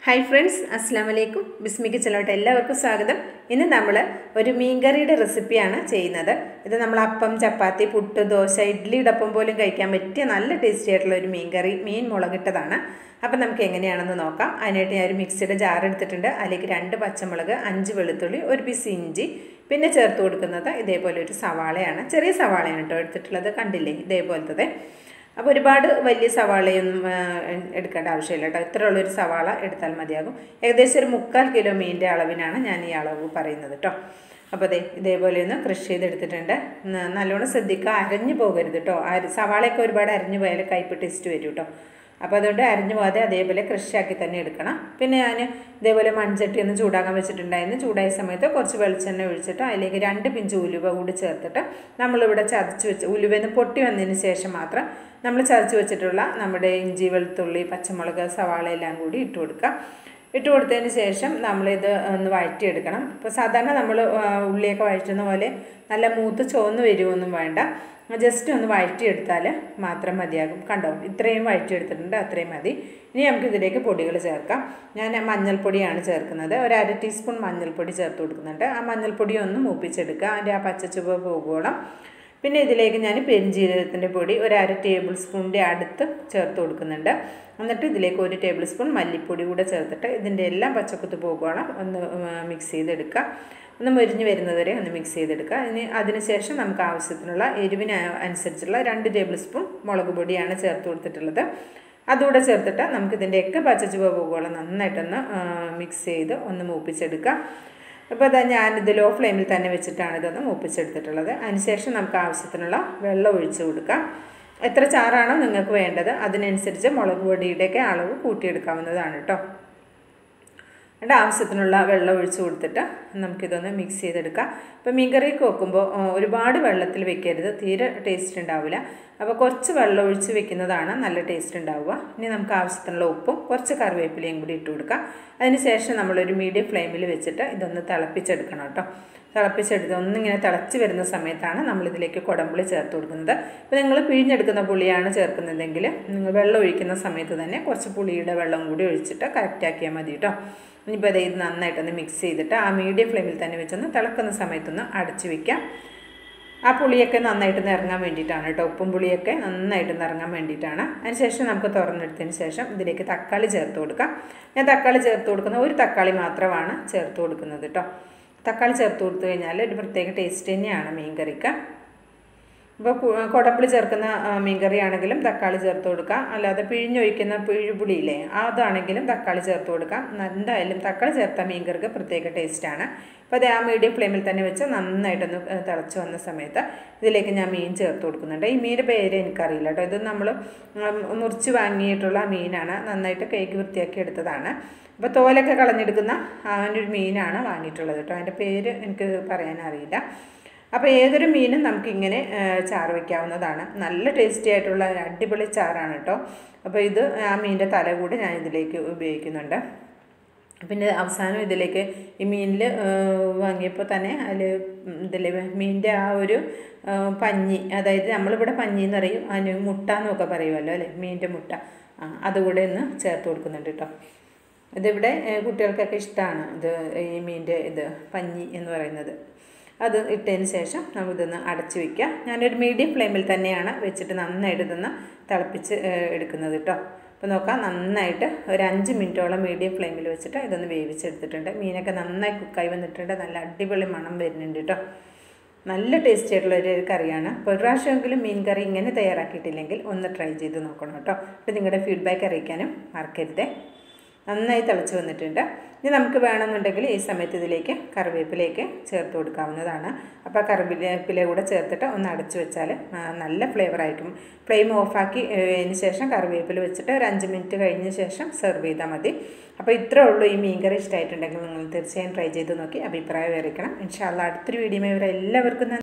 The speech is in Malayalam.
ഹായ് ഫ്രണ്ട്സ് അസ്സാം വലൈക്കും ബിസ്മിക്ക് ചിലോട്ട് എല്ലാവർക്കും സ്വാഗതം ഇന്ന് നമ്മൾ ഒരു മീൻകറിയുടെ റെസിപ്പിയാണ് ചെയ്യുന്നത് ഇത് നമ്മൾ അപ്പം ചപ്പാത്തി പുട്ട് ദോശ ഇഡ്ഡലിയുടെ ഒപ്പം പോലും കഴിക്കാൻ പറ്റിയ നല്ല ടേസ്റ്റി ആയിട്ടുള്ള ഒരു മീൻകറി മീൻ മുളകിട്ടതാണ് അപ്പം നമുക്ക് എങ്ങനെയാണെന്ന് നോക്കാം അതിനായിട്ട് ഞാൻ ഒരു മിക്സിയുടെ ജാർ എടുത്തിട്ടുണ്ട് അതിലേക്ക് രണ്ട് പച്ചമുളക് അഞ്ച് വെളുത്തുള്ളി ഒരു പീസ് ഇഞ്ചി പിന്നെ ചേർത്ത് കൊടുക്കുന്നത് ഇതേപോലെ ഒരു സവാളയാണ് ചെറിയ സവാളയാണ് കേട്ടോ എടുത്തിട്ടുള്ളത് കണ്ടില്ലേ ഇതേപോലത്തത് അപ്പോൾ ഒരുപാട് വലിയ സവാളയൊന്നും ആ, എടുക്കേണ്ട ആവശ്യമില്ല കേട്ടോ ഇത്രയുള്ളൊരു സവാള എടുത്താൽ മതിയാകും ഏകദേശം ഒരു മുക്കാൽ കിലോ മീനിൻ്റെ അളവിനാണ് ഞാൻ ഈ അളവ് പറയുന്നത് കേട്ടോ അപ്പോൾ അതെ ഇതേപോലെ ഒന്ന് ക്രഷ് ചെയ്തെടുത്തിട്ടുണ്ട് ന- നല്ലോണം ശ്രദ്ധിക്കുക അരഞ്ഞു പോകരുത് കേട്ടോ അര സവാളയൊക്കെ ഒരുപാട് അരഞ്ഞു പോയാൽ കയ്പ് ടേസ്റ്റ് വരും കേട്ടോ അപ്പോൾ അതുകൊണ്ട് അരഞ്ഞു പോകാതെ അതേപോലെ ക്രഷാക്കി തന്നെ എടുക്കണം പിന്നെ ഞാൻ ഇതേപോലെ മൺചട്ടി ഒന്ന് ചൂടാക്കാൻ വെച്ചിട്ടുണ്ടായിരുന്നു ചൂടായ സമയത്ത് കുറച്ച് വെളിച്ചെണ്ണ ഒഴിച്ചിട്ട് അതിലേക്ക് രണ്ട് പിഞ്ച് ഉലുവ കൂടി ചേർത്തിട്ട് നമ്മളിവിടെ ചതച്ച് വെച്ച് ഉലുവന്ന് പൊട്ടി വന്നതിന് ശേഷം മാത്രം നമ്മൾ ചതച്ച് വെച്ചിട്ടുള്ള നമ്മുടെ ഇഞ്ചി വെളുത്തുള്ളി പച്ചമുളക് സവാള എല്ലാം കൂടി ഇട്ട് കൊടുക്കുക ഇട്ട് കൊടുത്തതിന് ശേഷം നമ്മളിത് ഒന്ന് വഴറ്റിയെടുക്കണം ഇപ്പോൾ സാധാരണ നമ്മൾ ഉള്ളിയൊക്കെ വഴറ്റുന്ന പോലെ നല്ല മൂത്ത് ചുവന്ന് വരുമൊന്നും വേണ്ട ജസ്റ്റ് ഒന്ന് വഴറ്റിയെടുത്താൽ മാത്രം മതിയാകും കണ്ടോ ഇത്രയും വഴറ്റിയെടുത്തിട്ടുണ്ട് അത്രയും മതി ഇനി നമുക്ക് ഇതിലേക്ക് പൊടികൾ ചേർക്കാം ഞാൻ മഞ്ഞൾപ്പൊടിയാണ് ചേർക്കുന്നത് ഒരു അര ടീസ്പൂൺ മഞ്ഞൾപ്പൊടി ചേർത്ത് കൊടുക്കുന്നുണ്ട് ആ മഞ്ഞൾപ്പൊടി ഒന്ന് മൂപ്പിച്ചെടുക്കുക അതിൻ്റെ ആ പച്ചച്ചുവ പോകുവോളം പിന്നെ ഇതിലേക്ക് ഞാൻ പെരിഞ്ജീരകത്തിൻ്റെ പൊടി ഒരു അര ടേബിൾ സ്പൂണിൻ്റെ അടുത്ത് ചേർത്ത് കൊടുക്കുന്നുണ്ട് എന്നിട്ട് ഇതിലേക്ക് ഒരു ടേബിൾ സ്പൂൺ മല്ലിപ്പൊടി കൂടെ ചേർത്തിട്ട് ഇതിൻ്റെ എല്ലാം പച്ചക്കുത്ത് പോകുകയാണ് ഒന്ന് മിക്സ് ചെയ്തെടുക്കുക ഒന്ന് മുരിഞ്ഞ് വരുന്നത് വരെ ഒന്ന് മിക്സ് ചെയ്തെടുക്കുക ഇനി അതിനുശേഷം നമുക്ക് ആവശ്യത്തിനുള്ള എരിവിന് അനുസരിച്ചുള്ള രണ്ട് ടേബിൾ സ്പൂൺ മുളക് പൊടിയാണ് ചേർത്ത് കൊടുത്തിട്ടുള്ളത് അതുകൂടെ ചേർത്തിട്ട് നമുക്കിതിൻ്റെയൊക്കെ പച്ചച്ചുവ പോകുകയോളം നന്നായിട്ടൊന്ന് മിക്സ് ചെയ്ത് ഒന്ന് മൂപ്പിച്ചെടുക്കാം അപ്പോൾ അതാ ഞാനിത് ലോ ഫ്ലെയിമിൽ തന്നെ വെച്ചിട്ടാണ് ഇതൊന്ന് മൂപ്പിച്ചെടുത്തിട്ടുള്ളത് അതിനുശേഷം നമുക്ക് ആവശ്യത്തിനുള്ള വെള്ളം ഒഴിച്ച് കൊടുക്കാം എത്ര ചാറാണോ നിങ്ങൾക്ക് വേണ്ടത് അതിനനുസരിച്ച് മുളക് പൊടിയുടെയൊക്കെ അളവ് കൂട്ടിയെടുക്കാവുന്നതാണ് കേട്ടോ എന്നിട്ട് ആവശ്യത്തിനുള്ള വെള്ളം ഒഴിച്ച് കൊടുത്തിട്ട് നമുക്കിതൊന്ന് മിക്സ് ചെയ്തെടുക്കാം ഇപ്പോൾ മീൻകറിയൊക്കെ വെക്കുമ്പോൾ ആ, ഒരുപാട് വെള്ളത്തിൽ വെക്കരുത് തീരെ ടേസ്റ്റ് ഉണ്ടാവില്ല അപ്പോൾ കുറച്ച് വെള്ളം ഒഴിച്ച് വെക്കുന്നതാണ് നല്ല ടേസ്റ്റ് ഉണ്ടാവുക ഇനി നമുക്ക് ആവശ്യത്തിനുള്ള ഉപ്പും കുറച്ച് കറിവേപ്പിലയും കൂടി ഇട്ട് കൊടുക്കാം അതിന് ശേഷം നമ്മളൊരു മീഡിയം ഫ്ലെയിമിൽ വെച്ചിട്ട് ഇതൊന്ന് തിളപ്പിച്ചെടുക്കണം കേട്ടോ തിളപ്പിച്ചെടുത്ത് ഒന്നിങ്ങനെ തിളച്ച് വരുന്ന സമയത്താണ് നമ്മളിതിലേക്ക് കുടമ്പുളി ചേർത്ത് കൊടുക്കുന്നത് ഇപ്പോൾ നിങ്ങൾ പിഴിഞ്ഞെടുക്കുന്ന പുളിയാണ് ചേർക്കുന്നതെങ്കിൽ നിങ്ങൾ വെള്ളം ഒഴിക്കുന്ന സമയത്ത് തന്നെ കുറച്ച് പുളിയുടെ വെള്ളം കൂടി ഒഴിച്ചിട്ട് കറക്റ്റാക്കിയാൽ മതി കേട്ടോ ഇനിയിപ്പോൾ അത് ഇത് നന്നായിട്ടൊന്ന് മിക്സ് ചെയ്തിട്ട് ആ മീഡിയം ഫ്ലെയിമിൽ തന്നെ വെച്ചൊന്ന് തിളക്കുന്ന സമയത്തൊന്ന് അടച്ച് വയ്ക്കാം ആ പുളിയൊക്കെ നന്നായിട്ട് ഇറങ്ങാൻ വേണ്ടിയിട്ടാണ് കേട്ടോ ഉപ്പും പുളിയൊക്കെ നന്നായിട്ട് ഇറങ്ങാൻ വേണ്ടിയിട്ടാണ് അതിനുശേഷം നമുക്ക് തുറന്നെടുത്തതിന് ശേഷം ഇതിലേക്ക് തക്കാളി ചേർത്ത് കൊടുക്കാം ഞാൻ തക്കാളി ചേർത്ത് കൊടുക്കുന്ന ഒരു തക്കാളി മാത്രമാണ് ചേർത്ത് കൊടുക്കുന്നത് കേട്ടോ തക്കാളി ചേർത്ത് കൊടുത്തു കഴിഞ്ഞാൽ ഒരു പ്രത്യേക ടേസ്റ്റ് തന്നെയാണ് മീൻ കറിക്ക് ഇപ്പോൾ കുടമ്പുളി ചേർക്കുന്ന ആ, മീൻകറി ആണെങ്കിലും തക്കാളി ചേർത്ത് കൊടുക്കാം അല്ലാതെ പിഴിഞ്ഞൊഴിക്കുന്ന പിഴുപുളിയില്ലേ അതാണെങ്കിലും തക്കാളി ചേർത്ത് കൊടുക്കാം എന്തായാലും തക്കാളി ചേർത്ത മീൻകറിക്ക് പ്രത്യേക ടേസ്റ്റാണ് അപ്പോൾ അത് ആ മീഡിയം ഫ്ലെയിമിൽ തന്നെ വെച്ച് നന്നായിട്ടൊന്ന് ഏ, തിളച്ച് വന്ന സമയത്ത് ഇതിലേക്ക് ഞാൻ മീൻ ചേർത്ത് കൊടുക്കുന്നുണ്ട് ഈ മീൻ്റെ പേര് എനിക്കറിയില്ല കേട്ടോ ഇത് നമ്മൾ മുറിച്ച് വാങ്ങിയിട്ടുള്ള മീനാണ് നന്നായിട്ട് കൈക്ക് വൃത്തിയാക്കി എടുത്തതാണ് അപ്പോൾ തോലൊക്കെ കളഞ്ഞെടുക്കുന്ന ആ ഒരു മീനാണ് വാങ്ങിയിട്ടുള്ളത് കേട്ടോ അതിൻ്റെ പേര് എനിക്ക് പറയാനറിയില്ല അപ്പോൾ ഏതൊരു മീനും നമുക്കിങ്ങനെ ആ, ചാറ് വയ്ക്കാവുന്നതാണ് നല്ല ടേസ്റ്റി ആയിട്ടുള്ള ഒരു അടിപൊളി ചാറാണ് കേട്ടോ അപ്പോൾ ഇത് ആ മീനിൻ്റെ തല കൂടി ഞാൻ ഇതിലേക്ക് ഉപയോഗിക്കുന്നുണ്ട് പിന്നെ അവസാനം ഇതിലേക്ക് ഈ മീനിൽ വാങ്ങിയപ്പോൾ തന്നെ അതിൽ ഇതിൽ മീനിൻ്റെ ആ ഒരു ആ, പഞ്ഞി അതായത് നമ്മളിവിടെ പഞ്ഞി എന്ന് പറയും അതിന് മുട്ട എന്നൊക്കെ പറയുമല്ലോ അല്ലേ മീനിൻ്റെ മുട്ട ആ അതുകൂടെ ഒന്ന് ചേർത്ത് കൊടുക്കുന്നുണ്ട് കേട്ടോ ഇതിവിടെ ഏ, കുട്ടികൾക്കൊക്കെ ഇഷ്ടമാണ് ഇത് ഈ മീനിൻ്റെ ഇത് പഞ്ഞി എന്ന് പറയുന്നത് അത് ഇട്ടതിന് ശേഷം നമുക്കിതൊന്ന് അടച്ച് വയ്ക്കുക ഞാനൊരു മീഡിയം ഫ്ലെയിമിൽ തന്നെയാണ് വെച്ചിട്ട് നന്നായിട്ട് ഇതൊന്ന് തിളപ്പിച്ച് ഏ, എടുക്കുന്നത് കേട്ടോ അപ്പോൾ നോക്കാം നന്നായിട്ട് ഒരു അഞ്ച് മിനിറ്റോളം മീഡിയം ഫ്ലെയിമിൽ വെച്ചിട്ട് ഇതൊന്ന് വേവിച്ചെടുത്തിട്ടുണ്ട് മീനൊക്കെ നന്നായി കുക്കായി വന്നിട്ടുണ്ട് നല്ല അടിപൊളി മണം വരുന്നുണ്ട് കേട്ടോ നല്ല ടേസ്റ്റി ആയിട്ടുള്ള ഒരു കറിയാണ് അപ്പോൾ ഒരു പ്രാവശ്യമെങ്കിലും മീൻ കറി ഇങ്ങനെ തയ്യാറാക്കിയിട്ടില്ലെങ്കിൽ ഒന്ന് ട്രൈ ചെയ്ത് നോക്കണം കേട്ടോ അപ്പോൾ നിങ്ങളുടെ ഫീഡ്ബാക്ക് അറിയിക്കാനും മറക്കരുതേ നന്നായി തിളച്ച് വന്നിട്ടുണ്ട് ഇനി നമുക്ക് വേണമെന്നുണ്ടെങ്കിൽ ഈ സമയത്ത് ഇതിലേക്ക് കറിവേപ്പിലേക്ക് ചേർത്ത് കൊടുക്കാവുന്നതാണ് അപ്പോൾ കറിവേപ്പില കൂടെ ചേർത്തിട്ട് ഒന്ന് അടച്ചു വെച്ചാൽ ആ, നല്ല ഫ്ലേവർ ആയിരിക്കും ഫ്ലെയിം ഓഫാക്കി അതിന് ശേഷം കറിവേപ്പില വെച്ചിട്ട് ഒരു അഞ്ച് മിനിറ്റ് കഴിഞ്ഞ ശേഷം സെർവ് ചെയ്താൽ മതി അപ്പോൾ ഇത്രേ ഉള്ളൂ ഈ മീൻകറി ഇഷ്ടമായിട്ടുണ്ടെങ്കിൽ നിങ്ങൾ തീർച്ചയായും ട്രൈ ചെയ്ത് നോക്കി അഭിപ്രായം അറിയിക്കണം ഇൻഷാല്ല അടുത്തൊരു വീഡിയോ ഇവരെ എല്ലാവർക്കും നന്ദി